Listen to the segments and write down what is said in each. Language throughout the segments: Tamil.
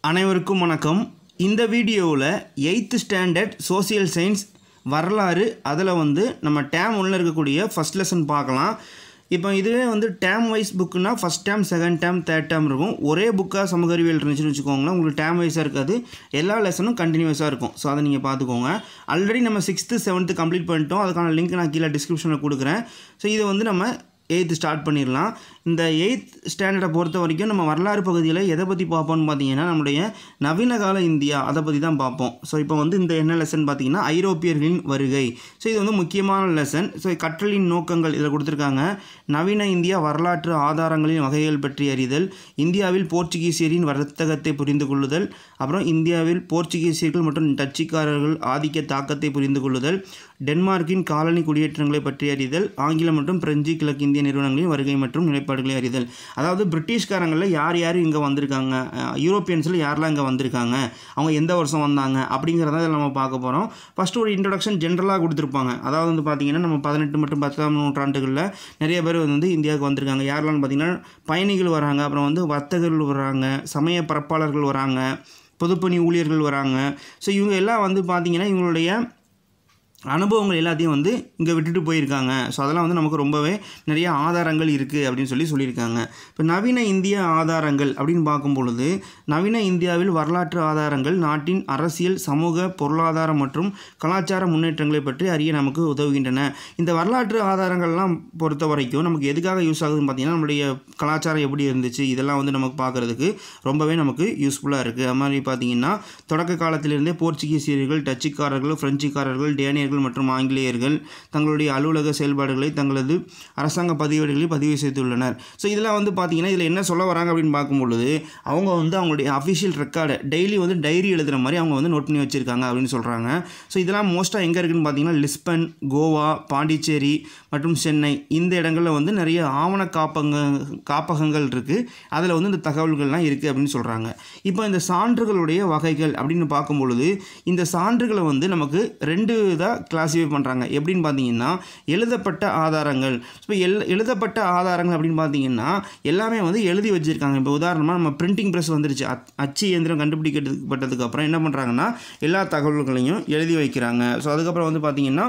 அனைவருக்கும் வணக்கம் இந்த வீடியோவில் எயித்து ஸ்டாண்டர்ட் சோசியல் சயின்ஸ் வரலாறு அதில் வந்து நம்ம டேம் உள்ள இருக்கக்கூடிய ஃபஸ்ட் லெசன் பார்க்கலாம் இப்போ இதுவே வந்து டேம் வைஸ் புக்குனா first dam second dam third dam இருக்கும் ஒரே புக்காக சமூக அறிவியல் இருந்துச்சுன்னு வச்சுக்கோங்களேன் உங்களுக்கு டேம் வைஸாக இருக்காது எல்லா லெசனும் கண்டினியூஸாக இருக்கும் ஸோ அதை நீங்கள் பார்த்துக்கோங்க ஆல்ரெடி நம்ம சிக்ஸ்த்து செவன்த்து கம்ப்ளீட் பண்ணிட்டோம் அதுக்கான லிங்க் நான் கீழே டிஸ்கிரிப்ஷனில் கொடுக்குறேன் ஸோ இது வந்து நம்ம எயித்து ஸ்டார்ட் பண்ணிடலாம் இந்த எயித் ஸ்டாண்டர்டை பொறுத்த வரைக்கும் நம்ம வரலாறு பகுதியில் எதை பற்றி பார்ப்போம்னு பார்த்தீங்கன்னா நம்முடைய நவீன கால இந்தியா அதை பற்றி தான் பார்ப்போம் ஸோ இப்போ வந்து இந்த என்ன லெசன் பார்த்தீங்கன்னா ஐரோப்பியர்களின் வருகை ஸோ இது வந்து முக்கியமான லெசன் ஸோ கற்றலின் நோக்கங்கள் இதில் கொடுத்துருக்காங்க நவீன இந்தியா வரலாற்று ஆதாரங்களின் வகைகள் பற்றி அறிதல் இந்தியாவில் போர்ச்சுகீசியரின் வர்த்தகத்தை புரிந்து கொள்ளுதல் அப்புறம் இந்தியாவில் போர்ச்சுகீசியர்கள் மற்றும் டச்சுக்காரர்கள் ஆதிக்க தாக்கத்தை புரிந்து கொள்ளுதல் டென்மார்க்கின் காலனி குடியேற்றங்களை பற்றி அறிதல் ஆங்கிலம் மற்றும் பிரெஞ்சு கிழக்கிந்திய நிறுவனங்களின் வருகை மற்றும் நிலைப்பாடுகளை அறிதல் அதாவது பிரிட்டிஷ்காரங்களில் யார் யார் இங்கே வந்திருக்காங்க அஹ் யூரோப்பியன்ஸில் யாரெல்லாம் இங்கே வந்திருக்காங்க அவங்க எந்த வருஷம் வந்தாங்க அப்படிங்கிறத இதில் நம்ம பார்க்க போகிறோம் ஃபஸ்ட்டு ஒரு இன்ட்ரடக்ஷன் ஜென்ரலாக கொடுத்துருப்பாங்க அதாவது வந்து பார்த்திங்கன்னா நம்ம பதினெட்டு மற்றும் பத்தாம் நூற்றாண்டுகளில் நிறைய பேர் வந்து இந்தியாவுக்கு வந்திருக்காங்க யாரெல்லாம் பார்த்தீங்கன்னா பயணிகள் வராங்க அப்புறம் வந்து வர்த்தகர்கள் வராங்க சமய பரப்பாளர்கள் வராங்க பொதுப்பணி ஊழியர்கள் வராங்க ஸோ இவங்க எல்லாம் வந்து பார்த்திங்கன்னா இவங்களுடைய அனுபவங்கள் எல்லாத்தையும் வந்து இங்கே விட்டுட்டு போயிருக்காங்க ஸோ அதெல்லாம் வந்து நமக்கு ரொம்பவே நிறைய ஆதாரங்கள் இருக்குது அப்படின்னு சொல்லி சொல்லியிருக்காங்க இப்போ நவீன இந்திய ஆதாரங்கள் அப்படின்னு பார்க்கும் பொழுது நவீன இந்தியாவில் வரலாற்று ஆதாரங்கள் நாட்டின் அரசியல் சமூக பொருளாதார மற்றும் கலாச்சார முன்னேற்றங்களை பற்றி அறிய நமக்கு உதவுகின்றன இந்த வரலாற்று ஆதாரங்கள்லாம் பொறுத்த வரைக்கும் நமக்கு எதுக்காக யூஸ் ஆகுதுன்னு பார்த்தீங்கன்னா நம்மளுடைய கலாச்சாரம் எப்படி இருந்துச்சு இதெல்லாம் வந்து நமக்கு பார்க்குறதுக்கு ரொம்பவே நமக்கு யூஸ்ஃபுல்லாக இருக்குது அது மாதிரி பார்த்தீங்கன்னா தொடக்க காலத்திலிருந்தே போர்ச்சுகீசியர்கள் டச்சுக்காரர்கள் பிரெஞ்சுக்காரர்கள் டேனியர்கள் மற்றும் ஆங்கிலேயர்கள் தங்களுடைய அலுவலக செயல்பாடுகளை தங்களது அரசாங்க பதிவேடுகளில் பதிவு செய்துள்ளனர் ஸோ இதெல்லாம் வந்து பார்த்தீங்கன்னா இதில் என்ன சொல்ல வராங்க அப்படின்னு பார்க்கும்பொழுது அவங்க வந்து அவங்களுடைய அஃபிஷியல் ரெக்கார்டு டெய்லி வந்து டைரி எழுதுகிற மாதிரி அவங்க வந்து நோட் பண்ணி வச்சுருக்காங்க அப்படின்னு சொல்கிறாங்க ஸோ இதெல்லாம் மோஸ்ட்டாக எங்கே இருக்குன்னு பார்த்தீங்கன்னா லிஸ்பன் கோவா பாண்டிச்சேரி மற்றும் சென்னை இந்த இடங்களில் வந்து நிறைய ஆவண காப்பங்க காப்பகங்கள் இருக்குது அதில் வந்து இந்த தகவல்கள்லாம் இருக்குது அப்படின்னு சொல்கிறாங்க இப்போ இந்த சான்றுகளுடைய வகைகள் அப்படின்னு பார்க்கும் பொழுது இந்த சான்றுகளை வந்து நமக்கு ரெண்டு இதாக கிளாஸிஃபை பண்ணுறாங்க எப்படின்னு பார்த்தீங்கன்னா எழுதப்பட்ட ஆதாரங்கள் இப்போ எல் எழுதப்பட்ட ஆதாரங்கள் அப்படின்னு பார்த்தீங்கன்னா எல்லாமே வந்து எழுதி வச்சுருக்காங்க இப்போ உதாரணமாக நம்ம பிரிண்டிங் ப்ரெஸ் வந்துருச்சு அச் அச்சு இயந்திரம் கண்டுபிடிக்கப்பட்டதுக்கு அப்புறம் என்ன பண்ணுறாங்கன்னா எல்லா தகவல்களையும் எழுதி வைக்கிறாங்க ஸோ அதுக்கப்புறம் வந்து பார்த்திங்கன்னா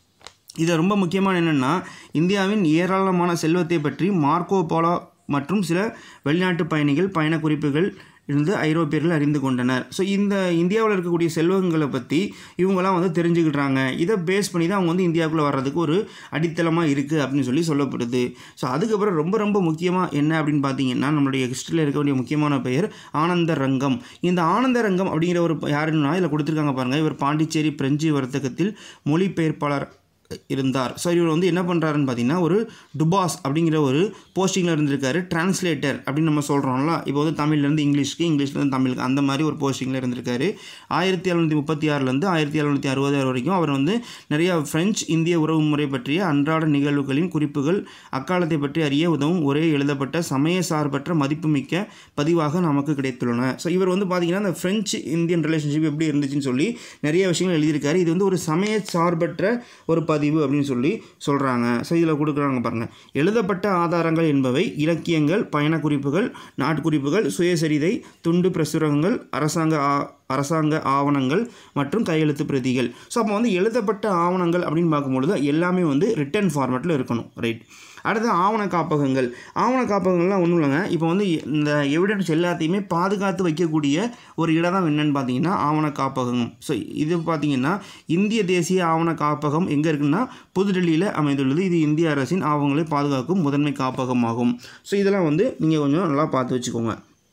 இது ரொம்ப முக்கியமான என்னென்னா இந்தியாவின் ஏராளமான செல்வத்தை பற்றி மார்க்கோ போலோ மற்றும் சில வெளிநாட்டு பயணிகள் பயண குறிப்புகள் இருந்து ஐரோப்பியர்கள் அறிந்து கொண்டனர் ஸோ இந்த இந்தியாவில் இருக்கக்கூடிய செல்வங்களை பற்றி இவங்களாம் வந்து தெரிஞ்சுக்கிட்டாங்க இதை பேஸ் பண்ணி தான் அவங்க வந்து இந்தியாவுக்குள்ளே வர்றதுக்கு ஒரு அடித்தளமாக இருக்குது அப்படின்னு சொல்லி சொல்லப்படுது ஸோ அதுக்கப்புறம் ரொம்ப ரொம்ப முக்கியமாக என்ன அப்படின்னு பார்த்தீங்கன்னா நம்மளுடைய ஹிஸ்ட்ரியில் இருக்க வேண்டிய முக்கியமான பெயர் ஆனந்த ரங்கம் இந்த ஆனந்த ரங்கம் அப்படிங்கிற ஒரு யாருன்னா இதில் கொடுத்துருக்காங்க பாருங்கள் இவர் பாண்டிச்சேரி பிரெஞ்சு வர்த்தகத்தில் மொழிபெயர்ப்பாளர் இருந்தார் ஸோ இவர் வந்து என்ன பண்ணுறாருன்னு பார்த்தீங்கன்னா ஒரு டுபாஸ் அப்படிங்கிற ஒரு போஸ்டிங்கில் இருந்திருக்காரு டிரான்ஸ்லேட்டர் அப்படின்னு நம்ம சொல்கிறோம்ல இப்போ வந்து தமிழ்லேருந்து இங்கிலீஷ்க்கு இங்கிலீஷ்லேருந்து தமிழுக்கு அந்த மாதிரி ஒரு போஸ்டிங்கில் இருந்திருக்காரு ஆயிரத்தி எழுநூற்றி முப்பத்தி ஆறுலேருந்து ஆயிரத்தி எழுநூற்றி அறுபது வரைக்கும் அவர் வந்து நிறைய ஃப்ரெஞ்சு இந்திய உறவு முறை பற்றிய அன்றாட நிகழ்வுகளின் குறிப்புகள் அக்காலத்தை பற்றி அறிய உதவும் ஒரே எழுதப்பட்ட சமய சார்பற்ற மதிப்புமிக்க பதிவாக நமக்கு கிடைத்துள்ளன ஸோ இவர் வந்து பார்த்தீங்கன்னா இந்த ஃப்ரெஞ்சு இந்தியன் ரிலேஷன்ஷிப் எப்படி இருந்துச்சுன்னு சொல்லி நிறைய விஷயங்கள் எழுதியிருக்காரு இது வந்து ஒரு சமய சார்பற்ற ஒரு பதிவு அப்படின்னு சொல்லி சொல்கிறாங்க ஸோ இதில் கொடுக்குறாங்க பாருங்கள் எழுதப்பட்ட ஆதாரங்கள் என்பவை இலக்கியங்கள் பயண குறிப்புகள் நாட்குறிப்புகள் சுயசரிதை துண்டு பிரசுரங்கள் அரசாங்க ஆ அரசாங்க ஆவணங்கள் மற்றும் கையெழுத்து பிரதிகள் ஸோ அப்போ வந்து எழுதப்பட்ட ஆவணங்கள் அப்படின்னு பார்க்கும்பொழுது எல்லாமே வந்து ரிட்டன் ஃபார்மேட்டில் இருக்கணும் ரைட் அடுத்து ஆவண காப்பகங்கள் ஆவண காப்பகங்கள்லாம் ஒன்றும் இல்லைங்க இப்போ வந்து இந்த எவிடன்ஸ் எல்லாத்தையுமே பாதுகாத்து வைக்கக்கூடிய ஒரு இடம் தான் என்னென்னு பார்த்தீங்கன்னா ஆவண காப்பகம் ஸோ இது பார்த்தீங்கன்னா இந்திய தேசிய ஆவண காப்பகம் எங்கே இருக்குன்னா புதுடெல்லியில் அமைந்துள்ளது இது இந்திய அரசின் ஆவணங்களை பாதுகாக்கும் முதன்மை காப்பகமாகும் ஸோ இதெல்லாம் வந்து நீங்கள் கொஞ்சம் நல்லா பார்த்து வச்சுக்கோங்க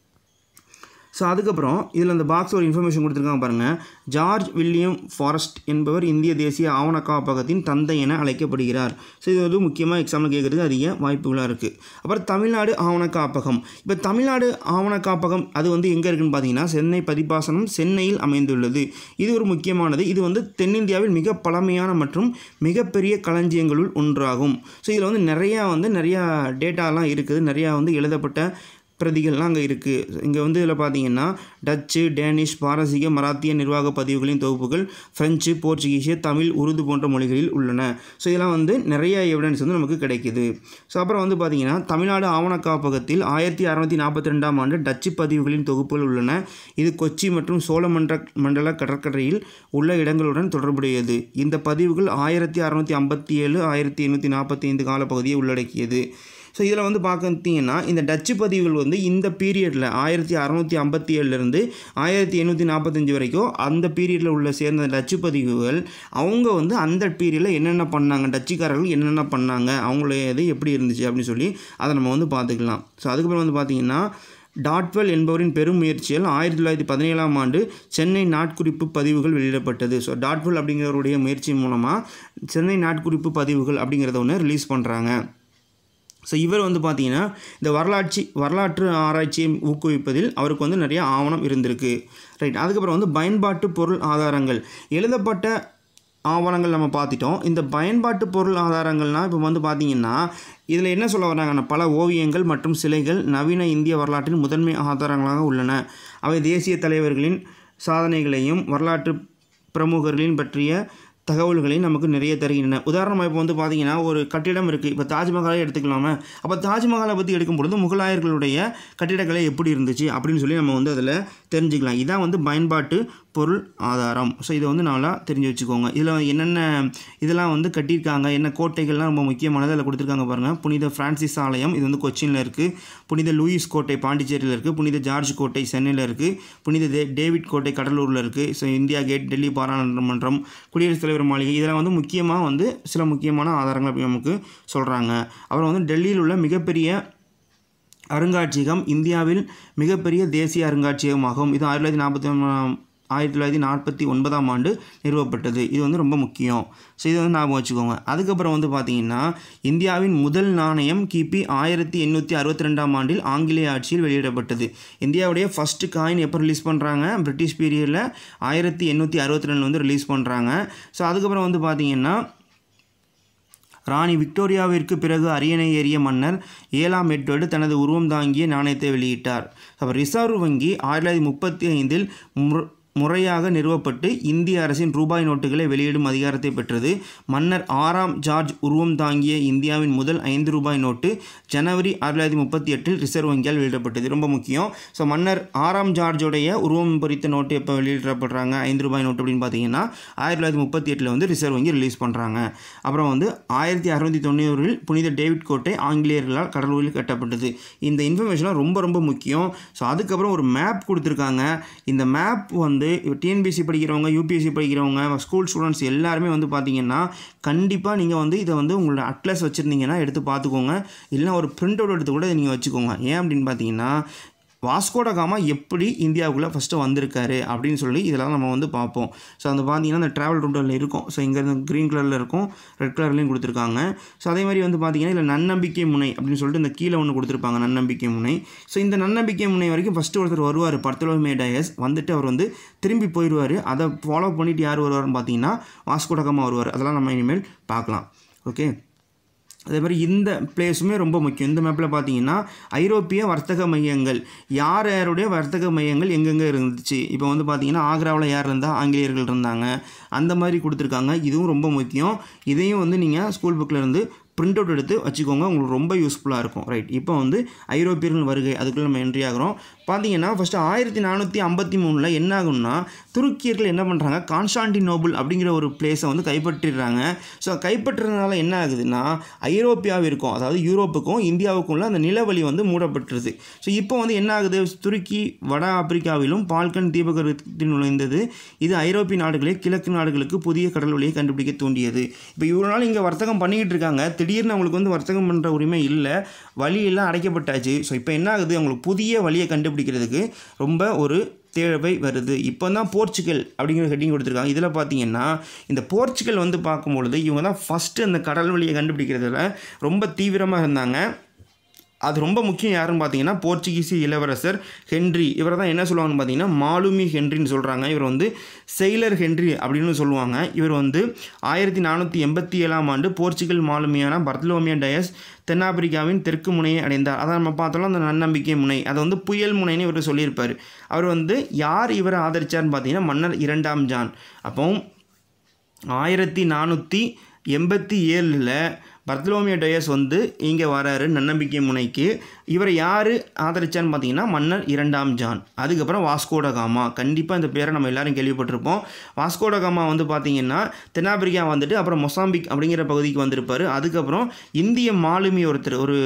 ஸோ அதுக்கப்புறம் இதில் அந்த பாக்ஸ் ஒரு இன்ஃபர்மேஷன் கொடுத்துருக்காங்க பாருங்கள் ஜார்ஜ் வில்லியம் ஃபாரஸ்ட் என்பவர் இந்திய தேசிய ஆவண காப்பகத்தின் தந்தை என அழைக்கப்படுகிறார் ஸோ இது வந்து முக்கியமாக எக்ஸாமில் கேட்குறதுக்கு அதிக வாய்ப்புகளாக இருக்குது அப்புறம் தமிழ்நாடு ஆவண காப்பகம் இப்போ தமிழ்நாடு ஆவண காப்பகம் அது வந்து எங்கே இருக்குன்னு பார்த்தீங்கன்னா சென்னை பதிப்பாசனம் சென்னையில் அமைந்துள்ளது இது ஒரு முக்கியமானது இது வந்து தென்னிந்தியாவில் மிக பழமையான மற்றும் மிகப்பெரிய களஞ்சியங்களுள் ஒன்றாகும் ஸோ இதில் வந்து நிறையா வந்து நிறையா டேட்டாலாம் இருக்குது நிறையா வந்து எழுதப்பட்ட பிரதிகள்லாம் அங்கே இருக்குது இங்கே வந்து இதில் பார்த்தீங்கன்னா டச்சு டேனிஷ் பாரசீக மராத்திய நிர்வாக பதிவுகளின் தொகுப்புகள் ஃப்ரெஞ்சு போர்ச்சுகீசிய தமிழ் உருது போன்ற மொழிகளில் உள்ளன ஸோ இதெல்லாம் வந்து நிறைய எவிடன்ஸ் வந்து நமக்கு கிடைக்குது ஸோ அப்புறம் வந்து பார்த்தீங்கன்னா தமிழ்நாடு ஆவண காப்பகத்தில் ஆயிரத்தி அறநூற்றி நாற்பத்தி ரெண்டாம் ஆண்டு டச்சு பதிவுகளின் தொகுப்புகள் உள்ளன இது கொச்சி மற்றும் சோழமன்ற மண்டல கடற்கரையில் உள்ள இடங்களுடன் தொடர்புடையது இந்த பதிவுகள் ஆயிரத்தி அறநூற்றி ஐம்பத்தி ஏழு ஆயிரத்தி எண்ணூற்றி நாற்பத்தி ஐந்து காலப்பகுதியை உள்ளடக்கியது ஸோ இதில் வந்து பார்த்தீங்கன்னா இந்த டச்சு பதிவுகள் வந்து இந்த பீரியடில் ஆயிரத்தி அறநூற்றி ஐம்பத்தி ஏழுலேருந்து ஆயிரத்தி எண்ணூற்றி நாற்பத்தஞ்சு வரைக்கும் அந்த பீரியடில் உள்ள சேர்ந்த டச்சு பதிவுகள் அவங்க வந்து அந்த பீரியடில் என்னென்ன பண்ணாங்க டச்சுக்காரர்கள் என்னென்ன பண்ணாங்க அவங்களுடைய இது எப்படி இருந்துச்சு அப்படின்னு சொல்லி அதை நம்ம வந்து பார்த்துக்கலாம் ஸோ அதுக்கப்புறம் வந்து பார்த்திங்கன்னா டாட்வெல் என்பவரின் பெரும் முயற்சியால் ஆயிரத்தி தொள்ளாயிரத்தி பதினேழாம் ஆண்டு சென்னை நாட்குறிப்பு பதிவுகள் வெளியிடப்பட்டது ஸோ டாட்வெல் அப்படிங்கிறவருடைய முயற்சி மூலமாக சென்னை நாட்குறிப்பு பதிவுகள் அப்படிங்கிறத ஒன்று ரிலீஸ் பண்ணுறாங்க ஸோ இவர் வந்து பார்த்தீங்கன்னா இந்த வரலாட்சி வரலாற்று ஆராய்ச்சியை ஊக்குவிப்பதில் அவருக்கு வந்து நிறைய ஆவணம் இருந்திருக்கு ரைட் அதுக்கப்புறம் வந்து பயன்பாட்டு பொருள் ஆதாரங்கள் எழுதப்பட்ட ஆவணங்கள் நம்ம பார்த்துட்டோம் இந்த பயன்பாட்டு பொருள் ஆதாரங்கள்னால் இப்போ வந்து பார்த்திங்கன்னா இதில் என்ன சொல்ல வராங்கன்னா பல ஓவியங்கள் மற்றும் சிலைகள் நவீன இந்திய வரலாற்றின் முதன்மை ஆதாரங்களாக உள்ளன அவை தேசிய தலைவர்களின் சாதனைகளையும் வரலாற்று பிரமுகர்களின் பற்றிய தகவல்களையும் நமக்கு நிறைய தருகின்றன உதாரணமாக இப்போ வந்து பார்த்தீங்கன்னா ஒரு கட்டிடம் இருக்குது இப்போ தாஜ்மஹாலை எடுத்துக்கலாமா அப்போ தாஜ்மஹாலை பற்றி எடுக்கும் பொழுது முகலாயர்களுடைய கட்டிடக்கலை எப்படி இருந்துச்சு அப்படின்னு சொல்லி நம்ம வந்து அதில் தெரிஞ்சுக்கலாம் இதான் வந்து பயன்பாட்டு பொருள் ஆதாரம் ஸோ இதை வந்து நல்லா தெரிஞ்சு வச்சுக்கோங்க இதில் என்னென்ன இதெல்லாம் வந்து கட்டியிருக்காங்க என்ன கோட்டைகள்லாம் ரொம்ப முக்கியமானது அதில் கொடுத்துருக்காங்க பாருங்கள் புனித ஃப்ரான்சிஸ் ஆலயம் இது வந்து கொச்சினில் இருக்குது புனித லூயிஸ் கோட்டை பாண்டிச்சேரியில் இருக்குது புனித ஜார்ஜ் கோட்டை சென்னையில் இருக்குது புனித தே டேவிட் கோட்டை கடலூரில் இருக்குது ஸோ இந்தியா கேட் டெல்லி பாராளுமன்றம் குடியரசுத் தலைவர் மாளிகை இதெல்லாம் வந்து முக்கியமாக வந்து சில முக்கியமான ஆதாரங்கள் அப்படி நமக்கு சொல்கிறாங்க அப்புறம் வந்து டெல்லியில் உள்ள மிகப்பெரிய அருங்காட்சியகம் இந்தியாவில் மிகப்பெரிய தேசிய அருங்காட்சியகமாகும் இது ஆயிரத்தி தொள்ளாயிரத்தி நாற்பத்தி ஒன்றாம் ஆயிரத்தி தொள்ளாயிரத்தி நாற்பத்தி ஒன்பதாம் ஆண்டு நிறுவப்பட்டது இது வந்து ரொம்ப முக்கியம் ஸோ இதை வந்து ஞாபகம் வச்சுக்கோங்க அதுக்கப்புறம் வந்து பார்த்திங்கன்னா இந்தியாவின் முதல் நாணயம் கிபி ஆயிரத்தி எண்ணூற்றி அறுபத்தி ரெண்டாம் ஆண்டில் ஆங்கிலேய ஆட்சியில் வெளியிடப்பட்டது இந்தியாவுடைய ஃபஸ்ட்டு காயின் எப்போ ரிலீஸ் பண்ணுறாங்க பிரிட்டிஷ் பீரியடில் ஆயிரத்தி எண்ணூற்றி அறுபத்தி ரெண்டில் வந்து ரிலீஸ் பண்ணுறாங்க ஸோ அதுக்கப்புறம் வந்து பார்த்திங்கன்னா ராணி விக்டோரியாவிற்கு பிறகு அரியணை ஏறிய மன்னர் ஏழாம் எட்வர்டு தனது உருவம் தாங்கிய நாணயத்தை வெளியிட்டார் அப்போ ரிசர்வ் வங்கி ஆயிரத்தி தொள்ளாயிரத்தி முப்பத்தி ஐந்தில் முற முறையாக நிறுவப்பட்டு இந்திய அரசின் ரூபாய் நோட்டுகளை வெளியிடும் அதிகாரத்தை பெற்றது மன்னர் ஆறாம் ஜார்ஜ் உருவம் தாங்கிய இந்தியாவின் முதல் ஐந்து ரூபாய் நோட்டு ஜனவரி ஆயிரத்தி தொள்ளாயிரத்தி முப்பத்தி எட்டில் ரிசர்வ் வங்கியால் வெளியிடப்பட்டது ரொம்ப முக்கியம் ஸோ மன்னர் ஆறாம் ஜார்ஜோடைய உருவம் பொறித்த நோட்டு எப்போ வெளியிடப்படுறாங்க ஐந்து ரூபாய் நோட்டு அப்படின்னு பார்த்தீங்கன்னா ஆயிரத்தி தொள்ளாயிரத்தி முப்பத்தி எட்டில் வந்து ரிசர்வ் வங்கி ரிலீஸ் பண்ணுறாங்க அப்புறம் வந்து ஆயிரத்தி அறுநூற்றி தொண்ணூறில் புனித டேவிட் கோட்டை ஆங்கிலேயர்களால் கடலூரில் கட்டப்பட்டது இந்த இன்ஃபர்மேஷன்லாம் ரொம்ப ரொம்ப முக்கியம் ஸோ அதுக்கப்புறம் ஒரு மேப் கொடுத்துருக்காங்க இந்த மேப் வந்து டிஎன்பிஎஸ்சி படிக்கிறவங்க யூபிஎஸ்சி படிக்கிறவங்க ஸ்கூல் ஸ்டூடெண்ட்ஸ் எல்லாருமே வந்து பார்த்தீங்கன்னா கண்டிப்பாக நீங்கள் வந்து இதை வந்து உங்களோட அட்லஸ் வச்சுருந்தீங்கன்னா எடுத்து பார்த்துக்கோங்க இல்லைனா ஒரு பிரிண்ட் அவுட் எடுத்து கூட நீங்கள் வச்சுக்கோங்க ஏன் அப்படின்னு பார்த்தீங்கன்னா வாஸ்கோட காமா எப்படி இந்தியாவுக்குள்ளே ஃபஸ்ட்டு வந்திருக்காரு அப்படின்னு சொல்லி இதெல்லாம் நம்ம வந்து பார்ப்போம் ஸோ அந்த பார்த்தீங்கன்னா அந்த ட்ராவல் ரூட்டில் இருக்கும் ஸோ இங்கேருந்து க்ரீன் கலரில் இருக்கும் ரெட் கலர்லேயும் கொடுத்துருக்காங்க ஸோ அதே மாதிரி வந்து பார்த்தீங்கன்னா இதில் நன்னம்பிக்கை முனை அப்படின்னு சொல்லிட்டு இந்த கீழே ஒன்று கொடுத்துருப்பாங்க நன்னம்பிக்கை முனை ஸோ இந்த நன்னம்பிக்கை முனை வரைக்கும் ஃபஸ்ட்டு ஒருத்தர் வருவார் பர்த்தலோமே டயஸ் வந்துட்டு அவர் வந்து திரும்பி போயிடுவார் அதை ஃபாலோ பண்ணிவிட்டு யார் வருவார்னு பார்த்தீங்கன்னா வாஸ்கோட காமா வருவார் அதெல்லாம் நம்ம இனிமேல் பார்க்கலாம் ஓகே அதே மாதிரி இந்த பிளேஸுமே ரொம்ப முக்கியம் இந்த மேப்பில் பார்த்தீங்கன்னா ஐரோப்பிய வர்த்தக மையங்கள் யார் யாருடைய வர்த்தக மையங்கள் எங்கெங்கே இருந்துச்சு இப்போ வந்து பார்த்தீங்கன்னா ஆக்ராவில் யார் இருந்தால் ஆங்கிலேயர்கள் இருந்தாங்க அந்த மாதிரி கொடுத்துருக்காங்க இதுவும் ரொம்ப முக்கியம் இதையும் வந்து நீங்கள் ஸ்கூல் புக்கில் இருந்து பிரிண்ட் அவுட் எடுத்து வச்சுக்கோங்க உங்களுக்கு ரொம்ப யூஸ்ஃபுல்லாக இருக்கும் ரைட் இப்போ வந்து ஐரோப்பியர்கள் வருகை அதுக்குள்ளே நம்ம என்ட்ரி ஆகிறோம் பார்த்தீங்கன்னா ஃபஸ்ட்டு ஆயிரத்தி நானூற்றி ஐம்பத்தி மூணில் என்ன ஆகும்னா துருக்கியர்கள் என்ன பண்ணுறாங்க கான்ஸ்டான்டினோபிள் அப்படிங்கிற ஒரு பிளேஸை வந்து கைப்பற்றிடுறாங்க ஸோ கைப்பற்றுறதுனால என்ன ஆகுதுன்னா ஐரோப்பியாவிற்கும் அதாவது யூரோப்புக்கும் இந்தியாவுக்குள்ள அந்த நிலவழி வந்து மூடப்பட்டுருது ஸோ இப்போ வந்து என்ன ஆகுது துருக்கி வட ஆப்பிரிக்காவிலும் பால்கன் தீபகற்பத்தில் நுழைந்தது இது ஐரோப்பிய நாடுகளே கிழக்கு நாடுகளுக்கு புதிய கடல் வழியை கண்டுபிடிக்க தூண்டியது இப்போ இவ்வளோ நாள் இங்கே வர்த்தகம் பண்ணிக்கிட்டு இருக்காங்க திடீர்னு அவங்களுக்கு வந்து வர்த்தகம் பண்ணுற உரிமை இல்லை வழியெல்லாம் அடைக்கப்பட்டாச்சு ஸோ இப்போ என்ன ஆகுது அவங்களுக்கு புதிய வழியை கண்டுபிடிக்கிறதுக்கு ரொம்ப ஒரு தேவை வருது இப்போ தான் போர்ச்சுகல் அப்படிங்கிற ஹெட்டிங் கொடுத்துருக்காங்க இதில் பார்த்தீங்கன்னா இந்த போர்ச்சுகல் வந்து பார்க்கும்பொழுது இவங்க தான் ஃபஸ்ட்டு அந்த கடல் வழியை கண்டுபிடிக்கிறதுல ரொம்ப தீவிரமாக இருந்தாங்க அது ரொம்ப முக்கியம் யாருன்னு பார்த்தீங்கன்னா போர்ச்சுகீஸ் இளவரசர் ஹென்றி இவரை தான் என்ன சொல்லுவாங்கன்னு பார்த்தீங்கன்னா மாலுமி ஹென்றின்னு சொல்கிறாங்க இவர் வந்து செயிலர் ஹென்றி அப்படின்னு சொல்லுவாங்க இவர் வந்து ஆயிரத்தி நானூற்றி எண்பத்தி ஏழாம் ஆண்டு போர்ச்சுகல் மாலுமியான பர்தலோமியா டயஸ் தென்னாப்பிரிக்காவின் தெற்கு முனையை அடைந்தார் அதை நம்ம பார்த்தோம்னா அந்த நன்னம்பிக்கை முனை அதை வந்து புயல் முனைன்னு இவர் சொல்லியிருப்பார் அவர் வந்து யார் இவரை ஆதரிச்சார்னு பார்த்தீங்கன்னா மன்னர் இரண்டாம் ஜான் அப்போ ஆயிரத்தி நானூற்றி எண்பத்தி ஏழில் பர்தலோமியோ டயஸ் வந்து இங்கே வராரு நன்னம்பிக்கை முனைக்கு இவரை யார் ஆதரிச்சான்னு பார்த்தீங்கன்னா மன்னர் இரண்டாம் ஜான் அதுக்கப்புறம் வாஸ்கோட காமா கண்டிப்பாக இந்த பேரை நம்ம எல்லாரும் கேள்விப்பட்டிருப்போம் வாஸ்கோட காமா வந்து பார்த்தீங்கன்னா தென்னாப்பிரிக்கா வந்துட்டு அப்புறம் மொசாம்பிக் அப்படிங்கிற பகுதிக்கு வந்திருப்பார் அதுக்கப்புறம் இந்திய மாலுமி ஒருத்தர் ஒரு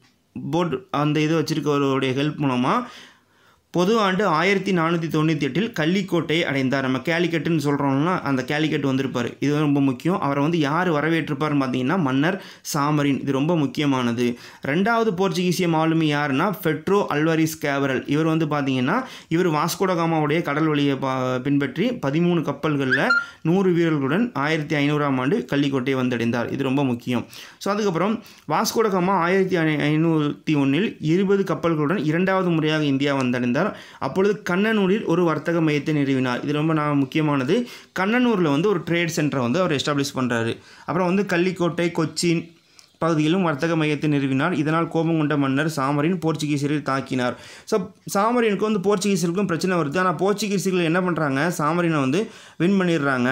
போட் அந்த இது வச்சுருக்கவருடைய ஹெல்ப் மூலமாக பொது ஆண்டு ஆயிரத்தி நானூற்றி தொண்ணூற்றி எட்டில் கள்ளிக்கோட்டையை அடைந்தார் நம்ம கேலிக்கட்டுன்னு சொல்கிறோம்னா அந்த கேலிக்கட் வந்திருப்பார் இது ரொம்ப முக்கியம் அவரை வந்து யார் வரவேற்றிருப்பார்னு பார்த்தீங்கன்னா மன்னர் சாமரின் இது ரொம்ப முக்கியமானது ரெண்டாவது போர்ச்சுகீசிய மாலுமி யாருன்னா ஃபெட்ரோ அல்வரிஸ் கேவரல் இவர் வந்து பார்த்தீங்கன்னா இவர் வாஸ்கோடகாமாவுடைய கடல் வழியை பா பின்பற்றி பதிமூணு கப்பல்களில் நூறு வீரர்களுடன் ஆயிரத்தி ஐநூறாம் ஆண்டு கள்ளிக்கோட்டையை வந்தடைந்தார் இது ரொம்ப முக்கியம் ஸோ அதுக்கப்புறம் வாஸ்கோடகாமா ஆயிரத்தி ஐநூற்றி ஒன்றில் இருபது கப்பல்களுடன் இரண்டாவது முறையாக இந்தியா வந்தடைந்தார் அப்பொழுது கண்ணனூரில் ஒரு வர்த்தக மையத்தை நிறுவினார் இது ரொம்ப நான் முக்கியமானது கண்ணனூரில் வந்து ஒரு ட்ரேட் சென்டரை வந்து அவர் எஸ்டாப்ளிஷ் பண்ணுறாரு அப்புறம் வந்து கள்ளிக்கோட்டை கொச்சின் பகுதியிலும் வர்த்தக மையத்தை நிறுவினார் இதனால் கோபம் கொண்ட மன்னர் சாமரின் போர்ச்சுகீசியரை தாக்கினார் ஸோ சாமரினுக்கு வந்து போர்ச்சுகீசியருக்கும் பிரச்சனை வருது ஆனால் போர்ச்சுகீசியர்கள் என்ன பண்ணுறாங்க சாமரினை வந்து வின் பண்ணிடுறாங்க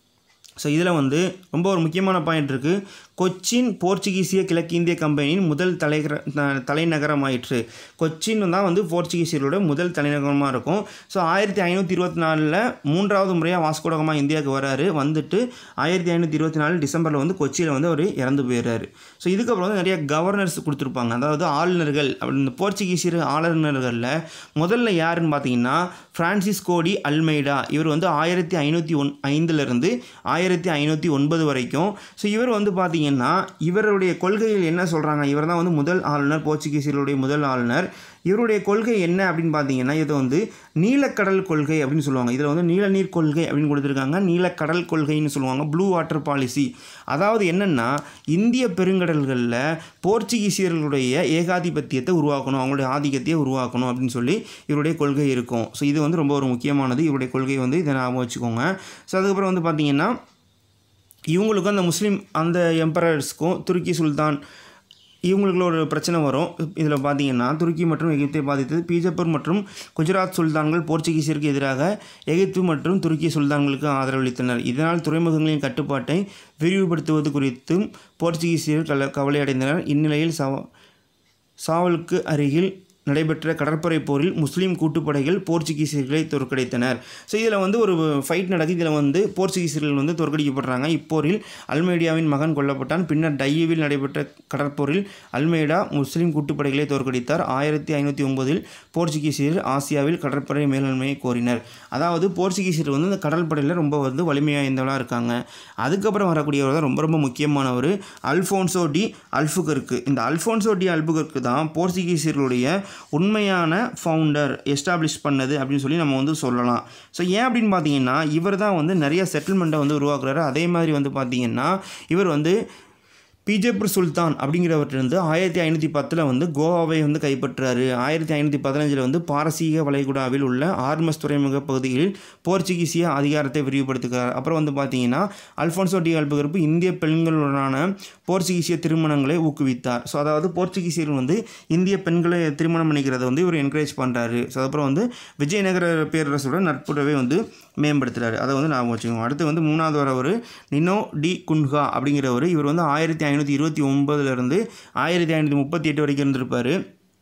ஸோ இதில் வந்து ரொம்ப ஒரு முக்கியமான பாயிண்ட் இருக்குது கொச்சின் போர்ச்சுகீசிய கிழக்கிந்திய கம்பெனியின் முதல் தலைகர த- தலைநகரமாயிற்று கொச்சின் தான் வந்து போர்ச்சுகீசியர்களோட முதல் தலைநகரமாக இருக்கும் ஸோ ஆயிரத்தி ஐநூற்றி இருபத்தி நாலில் மூன்றாவது முறையாக வாஸ்கோடகமா இந்தியாவுக்கு வராரு வந்துட்டு ஆயிரத்தி ஐநூற்றி இருபத்தி நாலு டிசம்பரில் வந்து கொச்சியில் வந்து அவர் இறந்து போயிடுறாரு ஸோ இதுக்கப்புறம் வந்து நிறைய கவர்னர்ஸ் கொடுத்துருப்பாங்க அதாவது ஆளுநர்கள் அப்படி இந்த போர்ச்சுகீசியர் ஆளுநர்களில் முதல்ல யாருன்னு பார்த்தீங்கன்னா பிரான்சிஸ் கோடி அல்மெய்டா இவர் வந்து ஆயிரத்தி ஐநூற்றி ஒன் ஐந்துலேருந்து ஆயிரத்தி ஐநூற்றி ஒன்பது வரைக்கும் ஸோ இவர் வந்து பார்த்தீங்கன்னா இவருடைய கொள்கையில் என்ன சொல்கிறாங்க இவர் தான் வந்து முதல் ஆளுநர் போர்ச்சுகீசியர்களுடைய முதல் ஆளுநர் இவருடைய கொள்கை என்ன அப்படின்னு பார்த்தீங்கன்னா இது வந்து நீலக்கடல் கொள்கை அப்படின்னு சொல்லுவாங்க இதில் வந்து நீலநீர் கொள்கை அப்படின்னு கொடுத்துருக்காங்க நீலக்கடல் கொள்கைன்னு சொல்லுவாங்க ப்ளூ வாட்டர் பாலிசி அதாவது என்னென்னா இந்திய பெருங்கடல்களில் போர்ச்சுகீசியர்களுடைய ஏகாதிபத்தியத்தை உருவாக்கணும் அவங்களுடைய ஆதிக்கத்தையே உருவாக்கணும் அப்படின்னு சொல்லி இவருடைய கொள்கை இருக்கும் ஸோ இது வந்து ரொம்ப ஒரு முக்கியமானது இவருடைய கொள்கை வந்து இதை ஞாபகம் வச்சுக்கோங்க ஸோ அதுக்கப்புறம் வந்து பார்த்தீங்கன்னா இவங்களுக்கும் அந்த முஸ்லீம் அந்த எம்பரர்ஸ்க்கும் துருக்கி சுல்தான் இவங்களுக்குள்ள ஒரு பிரச்சனை வரும் இதில் பார்த்தீங்கன்னா துருக்கி மற்றும் எகிப்தை பாதித்தது பீஜப்பூர் மற்றும் குஜராத் சுல்தான்கள் போர்ச்சுகீசியருக்கு எதிராக எகிப்து மற்றும் துருக்கி சுல்தான்களுக்கு ஆதரவளித்தனர் இதனால் துறைமுகங்களின் கட்டுப்பாட்டை விரிவுபடுத்துவது குறித்தும் போர்ச்சுகீசியர் கல கவலை அடைந்தனர் இந்நிலையில் சவ சாவலுக்கு அருகில் நடைபெற்ற கடற்படை போரில் முஸ்லீம் கூட்டுப்படைகள் போர்ச்சுகீசியர்களை தோற்கடித்தனர் ஸோ இதில் வந்து ஒரு ஃபைட் நடக்குது இதில் வந்து போர்ச்சுகீசியர்கள் வந்து தோற்கடிக்கப்படுறாங்க இப்போரில் அல்மேடியாவின் மகன் கொல்லப்பட்டான் பின்னர் டையூவில் நடைபெற்ற கடற்போரில் அல்மேடா முஸ்லீம் கூட்டுப்படைகளை தோற்கடித்தார் ஆயிரத்தி ஐநூற்றி ஒன்பதில் போர்ச்சுகீசியர் ஆசியாவில் கடற்படை மேலாண்மையை கோரினர் அதாவது போர்ச்சுகீசியர் வந்து இந்த கடற்படையில் ரொம்ப வந்து வலிமையாக இருந்தவளாக இருக்காங்க அதுக்கப்புறம் வரக்கூடியவர் தான் ரொம்ப ரொம்ப முக்கியமானவர் அல்ஃபோன்சோ டி அல்புகர்க்கு இந்த அல்ஃபோன்சோ டி அல்புகர்க்கு தான் போர்ச்சுகீசியர்களுடைய உண்மையான ஃபவுண்டர் எஸ்டாப்ளிஷ் பண்ணது அப்படின்னு சொல்லி நம்ம வந்து சொல்லலாம் ஸோ ஏன் அப்படின்னு பார்த்தீங்கன்னா இவர் தான் வந்து நிறைய செட்டில்மெண்ட்டை வந்து உருவாக்குறாரு அதே மாதிரி வந்து பார்த்தீங்கன்னா இவர் வந்து பீஜப்பூர் சுல்தான் அப்படிங்கிறவற்றிலிருந்து ஆயிரத்தி ஐநூற்றி பத்தில் வந்து கோவாவை வந்து கைப்பற்றுறாரு ஆயிரத்தி ஐநூற்றி பதினஞ்சில் வந்து பாரசீக வளைகுடாவில் உள்ள ஆர்மஸ் துறைமுக பகுதியில் போர்ச்சுகீசிய அதிகாரத்தை விரிவுபடுத்துகிறார் அப்புறம் வந்து பார்த்தீங்கன்னா அல்ஃபோன்சோ டி அல்பகர்ப்பு இந்திய பெண்களுடனான போர்ச்சுகீசிய திருமணங்களை ஊக்குவித்தார் ஸோ அதாவது போர்ச்சுகீசியர்கள் வந்து இந்திய பெண்களை திருமணம் பண்ணிக்கிறத வந்து இவர் என்கரேஜ் பண்ணுறாரு ஸோ அப்புறம் வந்து விஜயநகர பேரரசுடன் நட்புறவை வந்து மேம்படுத்துறாரு அதை வந்து ஞாபகம் வச்சுக்கோங்க அடுத்து வந்து மூணாவது வரவர் நினோ டி குன்ஹா அப்படிங்கிறவர் இவர் வந்து ஆயிரத்தி ஐநூற்றி இருபத்தி ஒம்பதுலேருந்து ஆயிரத்தி ஐநூற்றி முப்பத்தி எட்டு வரைக்கும் இருந்திருப்பார்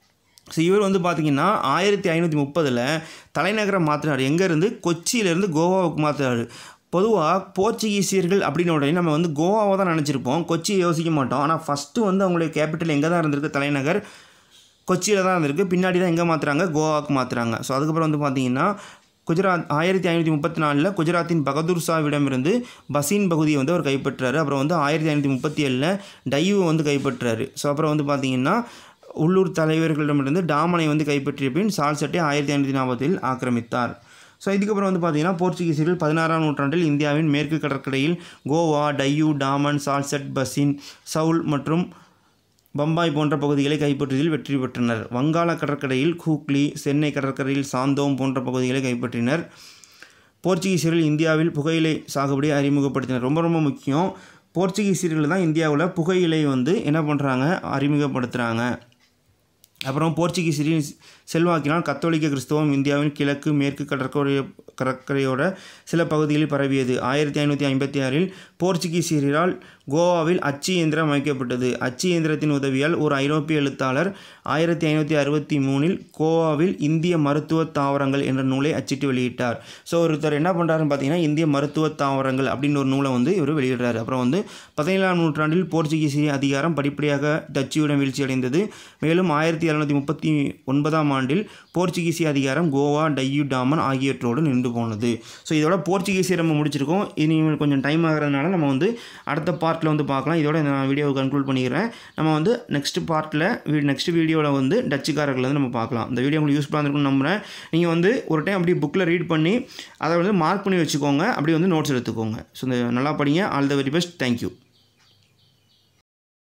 ஸோ இவர் வந்து பார்த்தீங்கன்னா ஆயிரத்தி ஐநூற்றி முப்பதில் தலைநகரம் மாற்றினார் எங்கேருந்து கொச்சியிலேருந்து கோவாவுக்கு மாற்றினார் பொதுவாக போர்ச்சுகீசியர்கள் அப்படின்னு உடனே நம்ம வந்து கோவாவை தான் நினச்சிருப்போம் கொச்சியை யோசிக்க மாட்டோம் ஆனால் ஃபஸ்ட்டு வந்து அவங்களுடைய கேபிட்டல் எங்கே தான் இருந்திருக்கு தலைநகர் கொச்சியில் தான் இருந்திருக்கு பின்னாடி தான் எங்கே மாற்றுறாங்க கோவாவுக்கு மாற்றுறாங்க ஸோ அதுக்கப்புறம் வந்து பார்த்தீங்கன்னா குஜராத் ஆயிரத்தி ஐநூற்றி முப்பத்தி நாலில் குஜராத்தின் பகதூர் ஷாவிடமிருந்து பசீன் பகுதியை வந்து அவர் கைப்பற்றாரு அப்புறம் வந்து ஆயிரத்தி ஐநூற்றி முப்பத்தி ஏழில் டையூவை வந்து கைப்பற்றாரு ஸோ அப்புறம் வந்து பார்த்தீங்கன்னா உள்ளூர் தலைவர்களிடமிருந்து டாமனை வந்து கைப்பற்றிய பின் சால்சட்டை ஆயிரத்தி ஐநூற்றி நாற்பதில் ஆக்கிரமித்தார் ஸோ இதுக்கப்புறம் வந்து பார்த்தீங்கன்னா போர்ச்சுகீசியர்கள் பதினாறாம் நூற்றாண்டில் இந்தியாவின் மேற்கு கடற்கரையில் கோவா டையூ டாமன் சால்சட் பசின் சவுல் மற்றும் பம்பாய் போன்ற பகுதிகளை கைப்பற்றியதில் வெற்றி பெற்றனர் வங்காள கடற்கரையில் ஹூக்ளி சென்னை கடற்கரையில் சாந்தோம் போன்ற பகுதிகளை கைப்பற்றினர் போர்ச்சுகீசியர்கள் இந்தியாவில் புகையிலை சாகுபடி அறிமுகப்படுத்தினர் ரொம்ப ரொம்ப முக்கியம் போர்ச்சுகீசியர்கள் தான் இந்தியாவில் புகையிலை வந்து என்ன பண்ணுறாங்க அறிமுகப்படுத்துகிறாங்க அப்புறம் போர்ச்சுகீசியரின் செல்வாக்கினால் கத்தோலிக்க கிறிஸ்தவம் இந்தியாவின் கிழக்கு மேற்கு கடற்கரை கடற்கரையோட சில பகுதிகளில் பரவியது ஆயிரத்தி ஐநூற்றி ஐம்பத்தி ஆறில் போர்ச்சுகீசியரால் கோவாவில் அச்சு இயந்திரம் அமைக்கப்பட்டது அச்சு இயந்திரத்தின் உதவியால் ஒரு ஐரோப்பிய எழுத்தாளர் ஆயிரத்தி ஐநூற்றி அறுபத்தி மூணில் கோவாவில் இந்திய மருத்துவ தாவரங்கள் என்ற நூலை அச்சிட்டு வெளியிட்டார் ஸோ ஒருத்தர் என்ன பண்ணுறாருன்னு பார்த்தீங்கன்னா இந்திய மருத்துவ தாவரங்கள் அப்படின்னு ஒரு நூலை வந்து இவர் வெளியிடுறாரு அப்புறம் வந்து பதினேழாம் நூற்றாண்டில் போர்ச்சுகீசிய அதிகாரம் படிப்படியாக டச்சுவிடம் வீழ்ச்சியடைந்தது மேலும் ஆயிரத்தி எழுநூற்றி முப்பத்தி ஒன்பதாம் ஆண்டில் போர்ச்சுகீசிய அதிகாரம் கோவா டையூ டாமன் ஆகியவற்றோடு நின்று போனது ஸோ இதோட போர்ச்சுகீசிய நம்ம முடிச்சிருக்கோம் இனி கொஞ்சம் டைம் ஆகிறதுனால நம்ம வந்து அடுத்த பார்ட்டில் வந்து பார்க்கலாம் இதோட இந்த நான் வீடியோவை கன்க்ளூட் பண்ணிக்கிறேன் நம்ம வந்து நெக்ஸ்ட் பார்ட்டில் நெக்ஸ்ட் வீடியோவில் வந்து டச்சுக்காரர்கள் வந்து நம்ம பார்க்கலாம் இந்த வீடியோ உங்களுக்கு யூஸ்ஃபுல்லாக இருக்கும்னு நம்புகிறேன் நீங்கள் வந்து ஒரு டைம் அப்படி புக்கில் ரீட் பண்ணி அதை வந்து மார்க் பண்ணி வச்சுக்கோங்க அப்படி வந்து நோட்ஸ் எடுத்துக்கோங்க ஸோ இந்த நல்லா படிங்க all the very best thank you